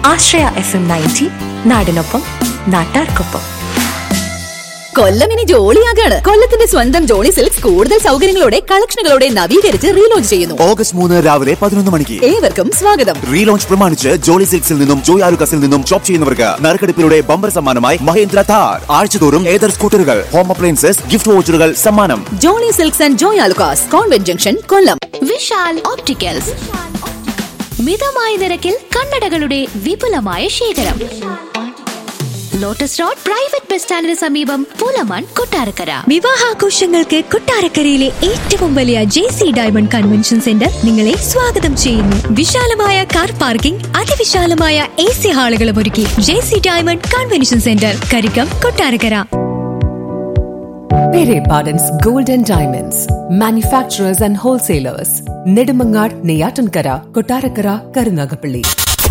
ആശ്രയ F M ninety നാടിനൊപ്പം നാട്ടാർക്കൊപ്പം കൊല്ലം ഇനി ജോളിയാകാണ് കൊല്ലത്തിന്റെ സ്വന്തം ജോളി സിൽക്സ് കൂടുതൽ സൗകര്യങ്ങളോടെ കളക്ഷനുകളോടെ നവീകരിച്ച് റീലോഞ്ച് ചെയ്യുന്നു ഓഗസ്റ്റ് മൂന്ന് രാവിലെ പതിനൊന്ന് മണിക്ക് ഏവർക്കും സ്വാഗതം റീലോഞ്ച് പ്രമാണിച്ച് ജോളി സിൽക്സിൽ നിന്നും ജോയ് ആലുക്കസിൽ നിന്നും ഷോപ്പ് ചെയ്യുന്നവർക്ക് നറുക്കെടുപ്പിലൂടെ ബമ്പർ സമ്മാനമായി മഹേന്ദ്ര താർ ആഴ്ചതോറും ഏതർ സ്കൂട്ടറുകൾ ഹോം അപ്ലയൻസസ് ഗിഫ്റ്റ് വോച്ചറുകൾ സമ്മാനം Jolly Silks and Joy Alukkas Convent Junction Kollam Vishal Opticals മിതമായ നിരക്കിൽ കണ്ണടകളുടെ വിപുലമായ ശേഖരം ലോട്ടസ് റോഡ് പ്രൈവറ്റ് ബസ് സ്റ്റാൻഡിന് സമീപം പുലമൺ കൊട്ടാരക്കര വിവാഹാഘോഷങ്ങൾക്ക് കൊട്ടാരക്കരയിലെ ഏറ്റവും വലിയ J C Diamond Convention Centre നിങ്ങളെ സ്വാഗതം ചെയ്യുന്നു വിശാലമായ കാർ പാർക്കിംഗ് അതിവിശാലമായ എ സി ഹാളുകളും ഒരുക്കി J C Diamond Convention Centre Karikkam Kottarakkara Pere Pardon's Gold and Diamonds, manufacturers and wholesalers, Nedumangad, Neyatankara, Kotarakara, Karunagapalli.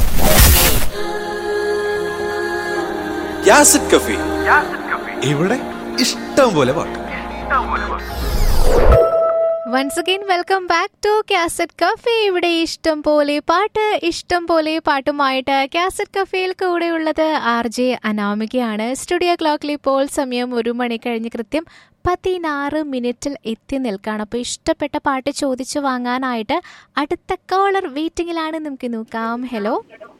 യാസിഡ് കഫി ഇവിടെ ഇഷ്ടം പോലെ പാട്ട് once again welcome back to Cassette Cafe ഇവിടെ ഇഷ്ടം പോലെ പാട്ട് ഇഷ്ടം പോലെ പാട്ടുമായിട്ട് കാസറ്റ് കഫേയിൽ കൂടെ ഉള്ളത് ആർ ജെ അനാമികയാണ് സ്റ്റുഡിയോ ക്ലോക്കിൽ ഇപ്പോൾ സമയം ഒരു മണി കഴിഞ്ഞ് കൃത്യം പതിനാറ് മിനിറ്റിൽ എത്തി നിൽക്കുകയാണ് അപ്പോൾ ഇഷ്ടപ്പെട്ട പാട്ട് ചോദിച്ചു വാങ്ങാനായിട്ട് അടുത്ത കോളർ വെയിറ്റിംഗിലാണ് നമുക്ക് നോക്കാം ഹലോ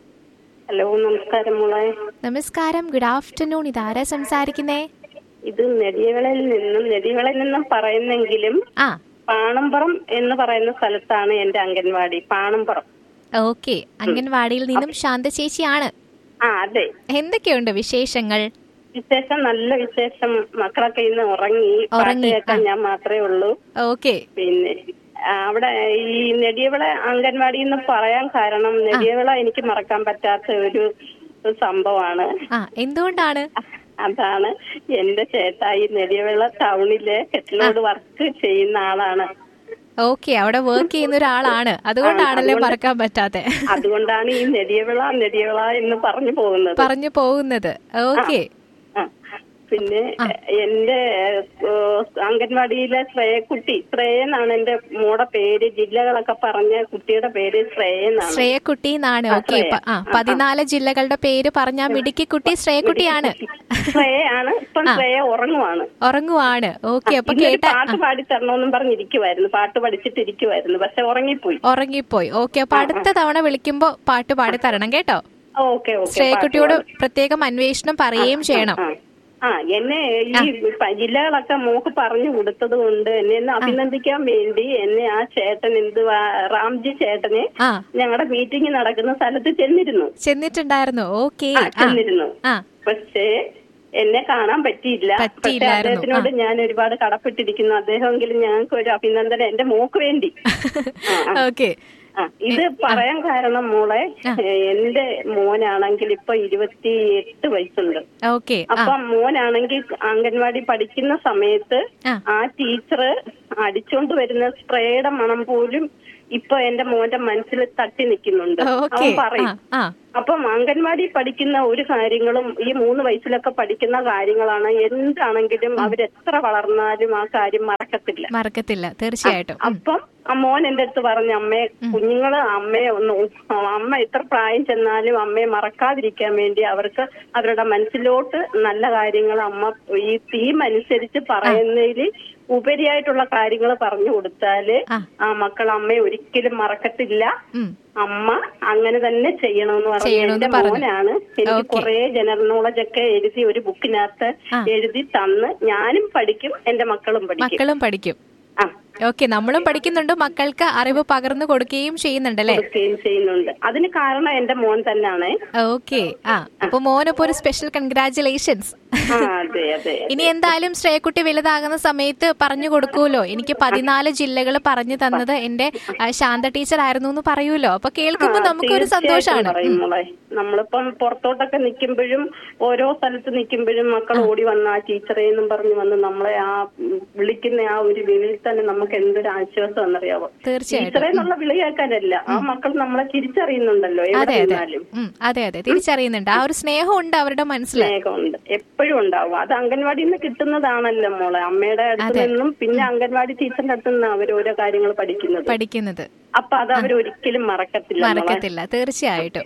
ഹലോ നമസ്കാരം മോളെ നമസ്കാരം ഗുഡ് ആഫ്റ്റർനൂൺ ഇതാരാ സംസാരിക്കുന്നേ ഇത് നെടിയവിളയിൽ നിന്നും നെടിയവിളയിൽ നിന്നും പറയുന്നെങ്കിലും ആ പാണമ്പുറം എന്ന് പറയുന്ന സ്ഥലത്താണ് എന്റെ അംഗൻവാടി പാണമ്പുറം ഓക്കെ അംഗൻവാടിയിൽ നിന്നും ശാന്ത ചേച്ചിയാണ് ആ അതെ എന്തൊക്കെയുണ്ട് വിശേഷങ്ങൾ വിശേഷം നല്ല വിശേഷം മക്കളൊക്കെ ഇന്ന് ഉറങ്ങി പാട്ട് ഉറങ്ങി, കേൾക്കാൻ ആ. ഞാൻ മാത്രമേ ഉള്ളൂ ഓക്കെ പിന്നെ ആ, അവിടെ ഈ നെടിയവിള അംഗൻവാടി എന്ന് പറയാൻ കാരണം നെടിയവിള എനിക്ക് മറക്കാൻ പറ്റാത്ത ഒരു ഒരു സംഭവമാണ് ആ എന്തുകൊണ്ടാണ് അതാണ് എന്റെ ചേട്ടായി നെടിയവിള ടൗണിലെ കെട്ടിലോട് വർക്ക് ചെയ്യുന്ന ആളാണ് ഓക്കെ അവിടെ വർക്ക് ചെയ്യുന്ന ഒരാളാണ് അതുകൊണ്ടാണല്ലേ അതുകൊണ്ട്- മറക്കാൻ പറ്റാത്തെ അതുകൊണ്ടാണ് ഈ നെടിയവിള നെടിയവിള എന്ന് പറഞ്ഞു പോകുന്നത് പറഞ്ഞു പോകുന്നത് ഓക്കെ ആ. പിന്നെ എന്റെ ഏഹ്, അംഗൻവാടിയിലെ ശ്രേയക്കുട്ടി ശ്രേയ എന്നാണ് എന്റെ മോടെ പേര് ജില്ലകളൊക്കെ പറഞ്ഞ കുട്ടിയുടെ പേര് ശ്രേയ എന്നാണ് ശ്രേയക്കുട്ടി എന്നാണ് ആ, ഓക്കെ ശ്രേയ. ആ പതിനാല് ജില്ലകളുടെ പേര് പറഞ്ഞ മിടുക്കിക്കുട്ടി ശ്രേയക്കുട്ടിയാണ് ശ്രേയാണ് ഇപ്പം ശ്രേയ ഉറങ്ങുവാണ് ഉറങ്ങുവാണ് ഓക്കെ അപ്പൊ ഇന്നൊരു കേട്ട പാട്ട് പാടി തരണമെന്നും പറഞ്ഞിരിക്കുവായിരുന്നു പാട്ട് പഠിച്ചിട്ടിരിക്കുവായിരുന്നു പക്ഷെ ഉറങ്ങിപ്പോയി ഉറങ്ങിപ്പോയി ഓക്കെ അപ്പൊ അടുത്ത തവണ വിളിക്കുമ്പോ പാട്ട് പാടി തരണം കേട്ടോ ഓക്കെ ഓക്കെ ശ്രേയക്കുട്ടിയോട് പ്രത്യേകം അന്വേഷണം പറയുകയും ചെയ്യണം ആ. ആ എന്നെ ഈ പ- ജില്ലകളൊക്കെ മോക്ക് പറഞ്ഞു കൊടുത്തത് കൊണ്ട് എന്നെ ഒന്ന് അഭിനന്ദിക്കാൻ വേണ്ടി എന്നെ ആ ചേട്ടൻ എന്തുവാ റാംജി ചേട്ടന് ആ ഞങ്ങളുടെ മീറ്റിംഗ് നടക്കുന്ന സ്ഥലത്ത് ചെന്നിരുന്നു ചെന്നിട്ടുണ്ടായിരുന്നു ഓക്കെ ആ, ചെന്നിരുന്നു ആ പക്ഷേ എന്നെ കാണാൻ പറ്റിയില്ല പക്ഷെ പറ്റിയില്ലായിരുന്നു. അദ്ദേഹത്തിനോട് ഞാൻ ഒരുപാട് കടപ്പെട്ടിരിക്കുന്നു അദ്ദേഹമെങ്കിലും ഞങ്ങൾക്ക് ഒരു അഭിനന്ദനം എന്റെ മോക്ക് വേണ്ടി ആ, ആ. ഓക്കെ ആ, ഇത് പറയാൻ കാരണം മോളെ ഏ, എന്റെ മോനാണെങ്കിൽ ഇപ്പൊ ഇരുപത്തി എട്ട് വയസ്സുണ്ട് ഓക്കെ ആ അപ്പം മോനാണെങ്കിൽ അംഗൻവാടി പഠിക്കുന്ന സമയത്ത് ആ. ആ ടീച്ചർ അടിച്ചോണ്ട് വരുന്ന സ്പ്രേയുടെ മണം പോലും ഇപ്പൊ എന്റെ മോന്റെ മനസ്സിൽ തട്ടി നിൽക്കുന്നുണ്ട് ഓക്കെ അവൻ ആ പറയും ആ അപ്പം അംഗൻവാടി പഠിക്കുന്ന ഒരു കാര്യങ്ങളും ഈ മൂന്ന് വയസ്സിലൊക്കെ പഠിക്കുന്ന കാര്യങ്ങളാണ് എന്താണെങ്കിലും അവരെത്ര വളർന്നാലും ആ കാര്യം മറക്കത്തില്ല മറക്കത്തില്ല തീർച്ചയായിട്ടും ഉം. അപ്പം ആ മോൻ എന്റെ അടുത്ത് പറഞ്ഞു അമ്മേ കുഞ്ഞുങ്ങള് അമ്മയെ ഒന്ന് അമ്മ എത്ര പ്രായം ചെന്നാലും അമ്മയെ മറക്കാതിരിക്കാൻ വേണ്ടി അവർക്ക് അവരുടെ മനസ്സിലോട്ട് നല്ല കാര്യങ്ങൾ അമ്മ ഈ തീം അനുസരിച്ച് പറയുന്നതിൽ ഉപരിയായിട്ടുള്ള കാര്യങ്ങൾ പറഞ്ഞു കൊടുത്താല് ആ. ആ മക്കൾ അമ്മയെ ഒരിക്കലും മറക്കത്തില്ല ഉം. അമ്മ അങ്ങനെ തന്നെ ചെയ്യണമെന്ന് പറഞ്ഞു ചെയ്യണമെന്ന് എന്റെ പറഞ്ഞു. മോനാണ് എനിക്ക് ഓക്കേ. കുറെ ജനറൽ നോളജ് ഒക്കെ എഴുതി ഒരു ബുക്കിനകത്ത് ആ. എഴുതി തന്ന് ഞാനും പഠിക്കും എന്റെ മക്കളും പഠിക്കും മക്കളും പഠിക്കും ആ ഓക്കെ നമ്മളും പഠിക്കുന്നുണ്ട് മക്കൾക്ക് അറിവ് പകർന്നു കൊടുക്കുകയും ചെയ്യുന്നുണ്ടല്ലേ കൊടുക്കുകയും ചെയ്യുന്നുണ്ട് അതിന് കാരണം എന്റെ മോൻ തന്നെയാണ് ഓക്കെ ആ അപ്പൊ മോനിപ്പോ ഒരു സ്പെഷ്യൽ കൺഗ്രാറ്റുലേഷൻസ് ആ അതെ അതെ ഇനി എന്തായാലും ശ്രേയക്കുട്ടി വലുതാകുന്ന സമയത്ത് പറഞ്ഞു കൊടുക്കൂലോ എനിക്ക് പതിനാല് ജില്ലകൾ പറഞ്ഞു തന്നത് എന്റെ ആ, ശാന്ത ടീച്ചർ ആയിരുന്നു എന്ന് പറയൂലോ അപ്പൊ കേൾക്കുമ്പോ ആ, നമുക്കൊരു തീർച്ചയായിട്ടും സന്തോഷമാണ് പറയും മോളെ നമ്മളിപ്പം പുറത്തോട്ടൊക്കെ നിൽക്കുമ്പോഴും ഓരോ സ്ഥലത്ത് നിൽക്കുമ്പോഴും മക്കൾ ഓടി വന്ന ആ ടീച്ചറെ എന്നും പറഞ്ഞു വന്ന് നമ്മളെ ആ ഉം, വിളിക്കുന്ന ആ ഒരു വിളിയിൽ തന്നെ നമുക്ക് എന്തൊരു ആശ്വാസം എന്നറിയാവോ തീർച്ചയായിട്ടും. ടീച്ചറെ എന്നുള്ള വിളി കേൾക്കാനല്ല ആ മക്കൾ നമ്മളെ തിരിച്ചറിയുന്നുണ്ടല്ലോ എവിടെ അതെ അതെ നിന്നാലും ഉം, അതെ അതെ തിരിച്ചറിയുന്നുണ്ട് ആ ഒരു സ്നേഹം ഉണ്ട് അവരുടെ മനസ്സിൽ സ്നേഹമുണ്ട് എപ്പോഴും ഉണ്ടാവും അത് അംഗൻവാടിയിൽ നിന്ന് കിട്ടുന്നതാണല്ലോ മോളെ അമ്മയുടെ അടുത്ത് അതെ. നിന്നും പിന്നെ അംഗൻവാടി ടീച്ചറിന്റെ അടുത്ത് നിന്നും അവർ ഓരോ കാര്യങ്ങൾ പഠിക്കുന്നത് പഠിക്കുന്നത് അപ്പൊ അത് അവർ ഒരിക്കലും മറക്കത്തില്ല മോളെ. മറക്കത്തില്ല തീർച്ചയായിട്ടും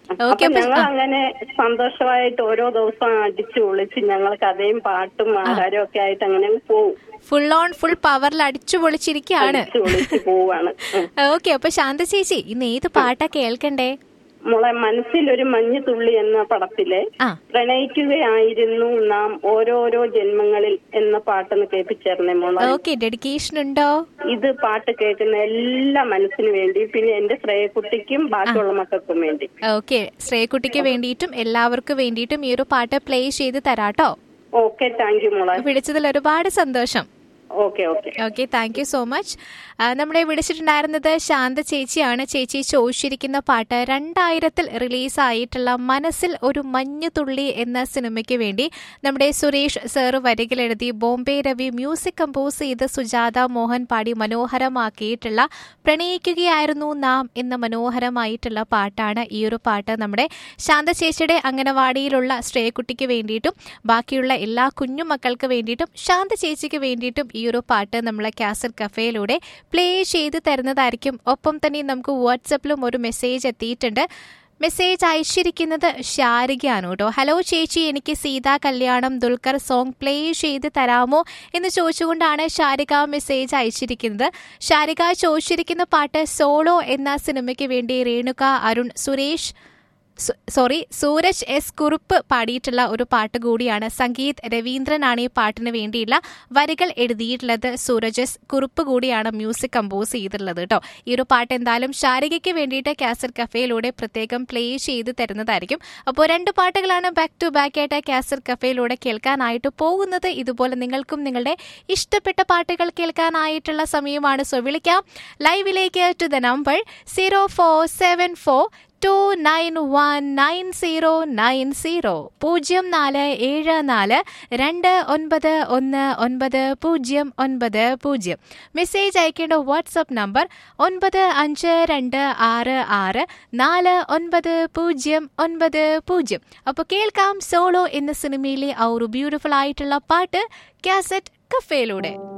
അപ്പൊ ഓക്കെ ഞങ്ങൾ അങ്ങനെ സന്തോഷമായിട്ട് ഓരോ ദിവസം അടിച്ചു പൊളിച്ച് ഞങ്ങൾ കഥയും പാട്ടും ആഹാരവും ഒക്കെ ആയിട്ട് അങ്ങനെ പോവും ഫുൾ ഓൺ ഫുൾ പവറിൽ അടിച്ചു പൊളിച്ചിരിക്കുകയാണ് അടിച്ചു പൊളിച്ച് പോവാണ് ഉം. ഓക്കെ അപ്പൊ ശാന്ത ചേച്ചി ഇന്ന് ഏത് പാട്ടാ കേൾക്കണ്ടേ മോളെ മനസ്സിലൊരു മഞ്ഞു തുള്ളി എന്ന പടത്തിലെ ആ പ്രണയിക്കുകയായിരുന്നു നാം ഓരോരോ ജന്മങ്ങളിൽ എന്ന പാട്ടൊന്ന് കേൾപ്പിച്ചേർന്നേ മോളെ ഓക്കെ ഡെഡിക്കേഷൻ ഉണ്ടോ ഇത് പാട്ട് കേൾക്കുന്ന എല്ലാ മനസ്സിന് വേണ്ടി പിന്നെ എന്റെ ശ്രേയക്കുട്ടിക്കും ബാക്കിയുള്ള മക്കൾക്കും വേണ്ടി ഓക്കെ ശ്രേയക്കുട്ടിക്ക് വേണ്ടിയിട്ടും എല്ലാവർക്കും വേണ്ടിയിട്ടും ഈ ഒരു പാട്ട് പ്ലേ ചെയ്ത് തരാട്ടോ ഓക്കെ താങ്ക് യു മോളെ വിളിച്ചതിൽ ഒരുപാട് സന്തോഷം okay okay okay thank you so much നമ്മളെ വിളിച്ചിട്ടുണ്ടായിരുന്നത് ശാന്ത ചേച്ചിയാണ് ചേച്ചി ചോദിച്ചിരിക്കുന്ന പാട്ട് രണ്ടായിരത്തിൽ റിലീസായിട്ടുള്ള മനസ്സിൽ ഒരു മഞ്ഞു തുള്ളി എന്ന സിനിമയ്ക്ക് വേണ്ടി നമ്മുടെ സുരേഷ് സാറ് വരികൾ എഴുതി ബോംബെ രവി മ്യൂസിക് കമ്പോസ് ചെയ്ത് സുജാത മോഹൻ പാടി മനോഹരമാക്കിയിട്ടുള്ള പ്രണയിക്കുകയായിരുന്നു നാം എന്ന മനോഹരമായിട്ടുള്ള പാട്ടാണ് ഈ ഒരു പാട്ട് നമ്മുടെ ശാന്ത ചേച്ചിയുടെ അംഗനവാടിയിലുള്ള ശ്രേയക്കുട്ടിക്ക് വേണ്ടിയിട്ടും ബാക്കിയുള്ള എല്ലാ കുഞ്ഞു മക്കൾക്ക് വേണ്ടിയിട്ടും ശാന്ത ചേച്ചിക്ക് വേണ്ടിയിട്ടും ഈ ഒരു പാട്ട് നമ്മളെ കാസൽ കഫേയിലൂടെ പ്ലേ ചെയ്ത് തരുന്നതായിരിക്കും ഒപ്പം തന്നെ നമുക്ക് വാട്സപ്പിലും ഒരു മെസ്സേജ് എത്തിയിട്ടുണ്ട് മെസ്സേജ് അയച്ചിരിക്കുന്നത് ശാരികയാണ് കേട്ടോ ഹലോ ചേച്ചി എനിക്ക് സീതാ കല്യാണം ദുൽഖർ സോങ് പ്ലേ ചെയ്ത് തരാമോ എന്ന് ചോദിച്ചുകൊണ്ടാണ് ശാരിക മെസ്സേജ് അയച്ചിരിക്കുന്നത് ശാരിക ചോദിച്ചിരിക്കുന്ന പാട്ട് സോളോ എന്ന സിനിമയ്ക്ക് വേണ്ടി രേണുക അരുൺ സുരേഷ് സു- സോറി സൂരജ് എസ് കുറുപ്പ് പാടിയിട്ടുള്ള ഒരു പാട്ട് കൂടിയാണ് സംഗീത് രവീന്ദ്രനാണ് ഈ പാട്ടിന് വേണ്ടിയുള്ള വരികൾ എഴുതിയിട്ടുള്ളത് സൂരജ് എസ് കുറുപ്പ് കൂടിയാണ് മ്യൂസിക് കമ്പോസ് ചെയ്തിട്ടുള്ളത് കേട്ടോ ഈ ഒരു പാട്ട് എന്തായാലും ശാരികയ്ക്ക് വേണ്ടിയിട്ട് കാസൽ കഫേയിലൂടെ പ്രത്യേകം പ്ലേ ചെയ്ത് തരുന്നതായിരിക്കും അപ്പോൾ രണ്ട് പാട്ടുകളാണ് ബാക്ക് ടു ബാക്ക് ആയിട്ട് കാസൽ കഫേയിലൂടെ കേൾക്കാനായിട്ട് പോകുന്നത് ഇതുപോലെ നിങ്ങൾക്കും നിങ്ങളുടെ ഇഷ്ടപ്പെട്ട പാട്ടുകൾ കേൾക്കാനായിട്ടുള്ള സമയമാണ് സോ വിളിക്കാം ലൈവിലേക്ക് to the number zero four seven four two nine one nine zero nine zero പൂജ്യം നാല് ഏഴ് നാല് രണ്ട് ഒൻപത് ഒന്ന് ഒൻപത് പൂജ്യം ഒൻപത് പൂജ്യം മെസ്സേജ് അയക്കേണ്ട വാട്സപ്പ് നമ്പർ ഒൻപത് അഞ്ച് രണ്ട് ആറ് ആറ് നാല് ഒൻപത് പൂജ്യം ഒൻപത് പൂജ്യം അപ്പോൾ കേൾക്കാം സോളോ എന്ന സിനിമയിലെ ആ ഒരു ബ്യൂട്ടിഫുൾ ആയിട്ടുള്ള പാട്ട് കാസറ്റ് കഫേയിലൂടെ